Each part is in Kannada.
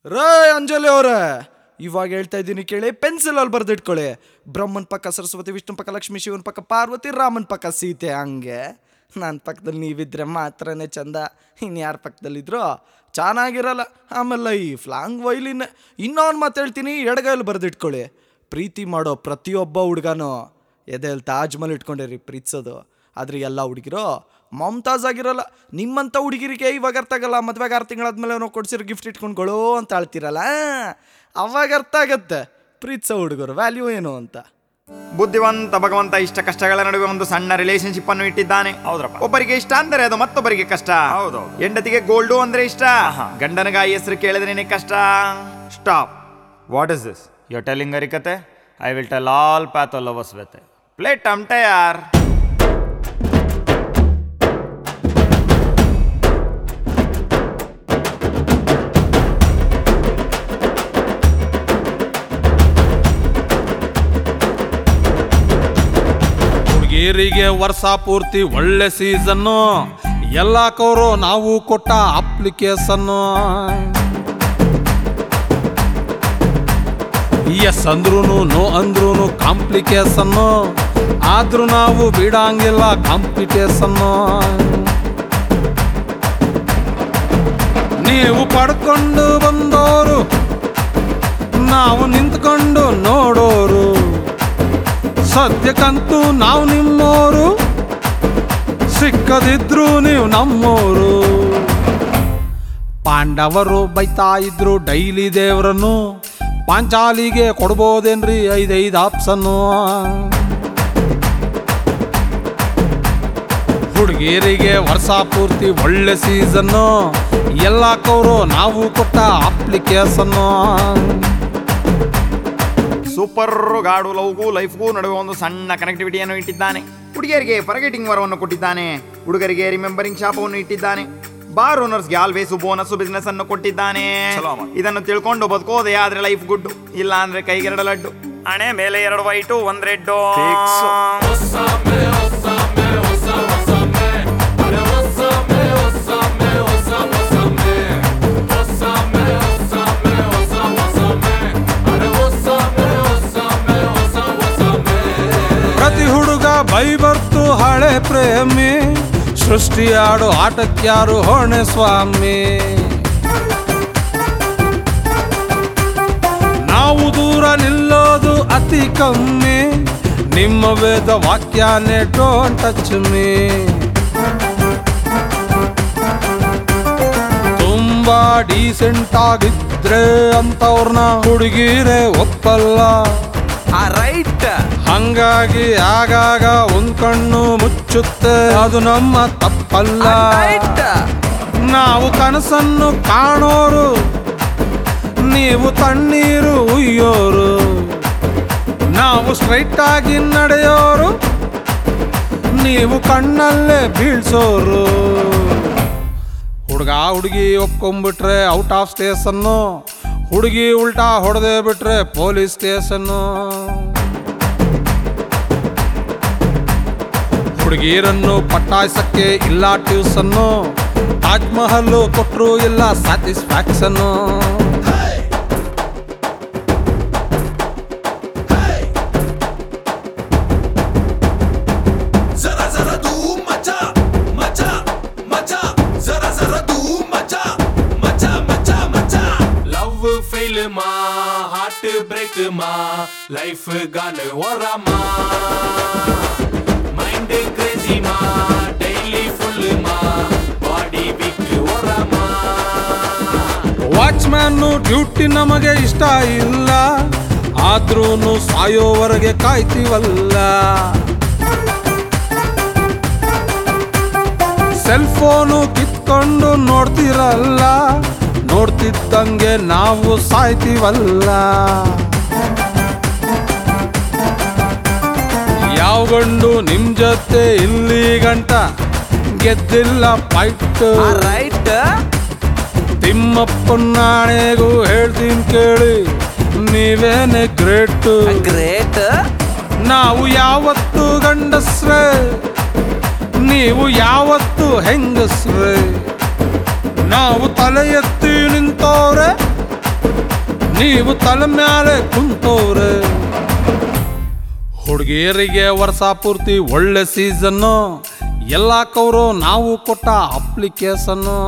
ರೇ ಅಂಜಲಿ ಅವರೇ ಇವಾಗ ಹೇಳ್ತಾ ಇದ್ದೀನಿ ಕೇಳಿ ಪೆನ್ಸಿಲ್ ಅಲ್ಲಿ ಬರ್ದಿಟ್ಕೊಳ್ಳಿ ಬ್ರಹ್ಮನ್ ಪಕ್ಕ ಸರಸ್ವತಿ ವಿಷ್ಣು ಪಕ್ಕ ಲಕ್ಷ್ಮಿ ಶಿವನ್ ಪಕ್ಕ ಪಾರ್ವತಿ ರಾಮನ್ ಪಕ್ಕ ಸೀತೆ ಹಂಗೆ ನನ್ನ ಪಕ್ಕದಲ್ಲಿ ನೀವಿದ್ರೆ ಮಾತ್ರನೇ ಚಂದ ಇನ್ಯಾರ ಪಕ್ಕದಲ್ಲಿದ್ರು ಚೆನ್ನಾಗಿರಲ್ಲ ಆಮೇಲೆ ಲೈಫ್ ಲಾಂಗ್ ವೈಲಿನ್ ಇನ್ನೊಂದು ಮಾತು ಹೇಳ್ತೀನಿ ಎಡಗೈಲಿ ಬರ್ದಿಟ್ಕೊಳ್ಳಿ ಪ್ರೀತಿ ಮಾಡೋ ಪ್ರತಿಯೊಬ್ಬ ಹುಡುಗನೂ ಎದೆಯಲ್ಲಿ ತಾಜ್ ಮಹಲ್ ಇಟ್ಕೊಂಡಿರಿ ಪ್ರೀತಿಸೋದು ಆದ್ರೆ ಎಲ್ಲ ಹುಡುಗಿರು ಮಮತಾಜ್ ಆಗಿರಲ್ಲ ನಿಮ್ಮಂಥ ಹುಡುಗಿರಿಗೆ ಇವಾಗ ಅರ್ಥ ಆಗಲ್ಲ ಮದ್ವೆಗೆ ಆರು ತಿಂಗಳಾದ್ಮೇಲೆ ನಾವು ಕೊಡ್ಸಿರೋ ಗಿಫ್ಟ್ ಇಟ್ಕೊಂಡ್ಗಳು ಅಂತ ಹೇಳ್ತಿರಲ್ಲ ಅವಾಗ ಅರ್ಥ ಆಗತ್ತೆ ಪ್ರೀತಿಸೋ ಹುಡುಗರು ವ್ಯಾಲ್ಯೂ ಏನು ಅಂತ ಬುದ್ಧಿವಂತ ಭಗವಂತ ಇಷ್ಟ ಕಷ್ಟಗಳ ನಡುವೆ ಒಂದು ಸಣ್ಣ ರಿಲೇಶನ್ಶಿಪ್ ಅನ್ನು ಇಟ್ಟಿದ್ದಾನೆ ಹೌದ್ರಪ್ಪ. ಒಬ್ಬರಿಗೆ ಇಷ್ಟ ಅಂದರೆ ಅದು ಮತ್ತೊಬ್ಬರಿಗೆ ಕಷ್ಟ ಹೌದೌದು. ಹೆಂಡತಿಗೆ ಗೋಲ್ಡು ಅಂದ್ರೆ ಇಷ್ಟ ಗಂಡನಗ ಹೆಸರು ಕೇಳಿದ್ರೇನೆ ಕಷ್ಟ stop what is this you telling ಅರಿಕತೆ I will tell all path lovers with play ಟಮ್ಟೆ ಯಾರ್ ಹುಡುಗಿಯರಿಗೆ ವರ್ಷ ಪೂರ್ತಿ ಒಳ್ಳೆ ಸೀಸನ್ನು ಎಲ್ಲಾಕವರು ನಾವು ಕೊಟ್ಟ ಅಪ್ಲಿಕೇಶನ್ನು ಎಸ್ ಅಂದ್ರೂ ನೋ ಅಂದ್ರೂ ಕಾಂಪ್ಲಿಕೇಶನ್ನು ಆದ್ರೂ ನಾವು ಬಿಡಂಗಿಲ್ಲ ಕಾಂಪಿಟೇಷನ್ನು ನೀವು ಪಡ್ಕೊಂಡು ಬಂದೋರು ನಾವು ನಿಂತ್ಕೊಂಡು ನೋಡೋರು ಸದ್ಯಕ್ಕಂತೂ ನಾವು ನಿಮ್ಮೋರು ಸಿಕ್ಕದಿದ್ರು ನೀವು ನಮ್ಮೋರು ಪಾಂಡವರು ಬೈತಾ ಇದ್ರು ಡೈಲಿ ದೇವ್ರನ್ನು ಪಾಂಚಾಲಿಗೆ ಕೊಡ್ಬೋದೇನ್ರಿ ಐದೈದು ಆಪ್ಷನ್ನು ಹುಡುಗಿಯರಿಗೆ ವರ್ಷ ಪೂರ್ತಿ ಒಳ್ಳೆ ಸೀಸನ್ನು ಎಲ್ಲಾಕವರು ನಾವು ಕೊಟ್ಟ ಅಪ್ಲಿಕೇಶನ್ನು ಸೂಪರ್ ಗಾಡು ಲವ್ಗೂ ಲೈಫ್ಗೂ ನಡುವೆ ಒಂದು ಸಣ್ಣ ಕನೆಕ್ಟಿವಿಟಿಯನ್ನು ಇಟ್ಟಿದ್ದಾನೆ ಹುಡುಗಿಯರಿಗೆ ಫರ್ಗೆಟಿಂಗ್ ವರವನ್ನು ಕೊಟ್ಟಿದ್ದಾನೆ ಹುಡುಗರಿಗೆ ರಿಮೆಂಬರಿಂಗ್ ಶಾಪವನ್ನು ಇಟ್ಟಿದ್ದಾನೆ ಬಾರ್ ಓನರ್ಸ್ಗೆ ಆಲ್ವೇಸ್ ಬೋನಸ್ ಬಿಸ್ನೆಸ್ ಅನ್ನು ಕೊಟ್ಟಿದ್ದಾನೆ ಚಲೋ ಅಮ್ಮ. ಇದನ್ನು ತಿಳ್ಕೊಂಡು ಬದುಕೋದೆ ಆದ್ರೆ ಲೈಫ್ ಗುಡ್ ಇಲ್ಲ ಅಂದ್ರೆ ಕೈಗೆರಡು ಲಡ್ಡು ಹಣೆ ಮೇಲೆ ಎರಡು ವೈಟು ಒಂದ್ ರೆಡ್ ಪ್ರತಿ ಹುಡುಗ ಬೈಬರ್ತು ಹಳೆ ಪ್ರೇಮಿ ಸೃಷ್ಟಿಯಾಡು ಆಟಕ್ಯಾರು ಹೊಣೆ ಸ್ವಾಮಿ ನಾವು ದೂರ ನಿಲ್ಲೋದು ಅತಿ ಕಮ್ಮಿ ನಿಮ್ಮ ವೇದ ವಾಕ್ಯನೇ ಡೋಂಟ್ ಟಚ್ ಮೀ ತುಂಬಾ ಡೀಸೆಂಟ್ ಆಗಿದ್ರೆ ಅಂತವ್ರನ್ನ ಹುಡುಗಿರೇ ಒಪ್ಪಲ್ಲ ರೈಟ್ ಹಂಗಾಗಿ ಆಗಾಗ ಒಂದ್ ಕಣ್ಣು ಮುಚ್ಚುತ್ತೆ ಅದು ನಮ್ಮ ತಪ್ಪಲ್ಲ ನಾವು ಕನಸನ್ನು ಕಾಣೋರು ನೀವು ತಣ್ಣೀರು ಉಯ್ಯೋರು ನಾವು ಸ್ಟ್ರೈಟ್ ಆಗಿ ನಡೆಯೋರು ನೀವು ಕಣ್ಣಲ್ಲೇ ಬೀಳ್ಸೋರು ಹುಡುಗ ಹುಡುಗಿ ಒಪ್ಕೊಂಡ್ಬಿಟ್ರೆ ಔಟ್ ಆಫ್ ಸ್ಟೇಷನ್ನು ಹುಡುಗಿ ಉಲ್ಟಾ ಹೊಡೆದೇ ಬಿಟ್ರೆ ಪೊಲೀಸ್ ಸ್ಟೇಷನ್ನು ಹುಡುಗಿಯರನ್ನು ಪಟಾಯಿಸಕ್ಕೆ ಇಲ್ಲ ಟ್ಯೂಸನ್ನು ತಾಜ್ ಮಹಲ್ ಕೊಟ್ಟರು ಇಲ್ಲ ಸ್ಯಾಟಿಸ್ಫ್ಯಾಕ್ಷನ್ನು जरा जरा तू मचा मचा मचा जरा जरा तू मचा मचा मचा मचा ಲವ್ ಫೇಲ್ ಮಾ ಹಾರ್ಟ್ ಬ್ರೇಕ್ ಮಾ ಲೈಫ್ ಗಾನ್ ಓರಮಾ ಮೈಂಡ್ ಕ್ರೇಜಿ ಮಾ ಡೈಲಿ ಫುಲ್ ಮಾ ಬಾಡಿ ವೀಕ್ ಓರಮಾ ವಾಚ್ಮ್ಯಾನ್ನು ಡ್ಯೂಟಿ ನಮಗೆ ಇಷ್ಟ ಇಲ್ಲ ಆದ್ರೂ ಸಾಯೋವರೆಗೆ ಕಾಯ್ತೀವಲ್ಲ ಸೆಲ್ ಫೋನು ಕಿತ್ಕೊಂಡು ನೋಡ್ತಿರಲ್ಲ ನೋಡ್ತಿದ್ದಂಗೆ ನಾವು ಸಾಯ್ತೀವಲ್ಲ ಯಾವ ಗಂಡು ನಿಮ್ ಜೊತೆ ಇಲ್ಲಿ ಗಂಟ ಗೆದ್ದಿಲ್ಲ ಫೈಟ್ ರೈಟ್ ತಿಮ್ಮಪ್ಪನಾಣೆಗೂ ಹೇಳ್ತೀನಿ ಕೇಳಿ ನೀವೇನೆ ಗ್ರೇಟ್ ಗ್ರೇಟ್ ನಾವು ಯಾವತ್ತು ಗಂಡಸ್ರೆ ನೀವು ಯಾವತ್ತು ಹೆಂಗಸ್ರೆ ನಾವು ತಲೆ ಎತ್ತಿ ನಿಂತವ್ರೆ ನೀವು ತಲೆ ಮ್ಯಾಲೆ ಕುಂತವ್ರೆ ಹುಡುಗಿಯರಿಗೆ ವರ್ಷ ಪೂರ್ತಿ ಒಳ್ಳೆ ಸೀಸನ್ನು ಎಲ್ಲ ಕವರು ನಾವು ಕೊಟ್ಟ ಅಪ್ಲಿಕೇಶನ್ನು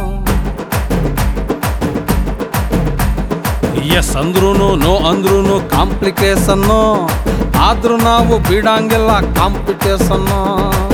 ಎಸ್ ಅಂದ್ರೂ ನೋ ಅಂದ್ರೂ ಕಾಂಪ್ಲಿಕೇಶನ್ನು ಆದ್ರೂ ನಾವು ಬಿಡಂಗಿಲ್ಲ ಕಾಂಪಿಟೇಷನ್ನು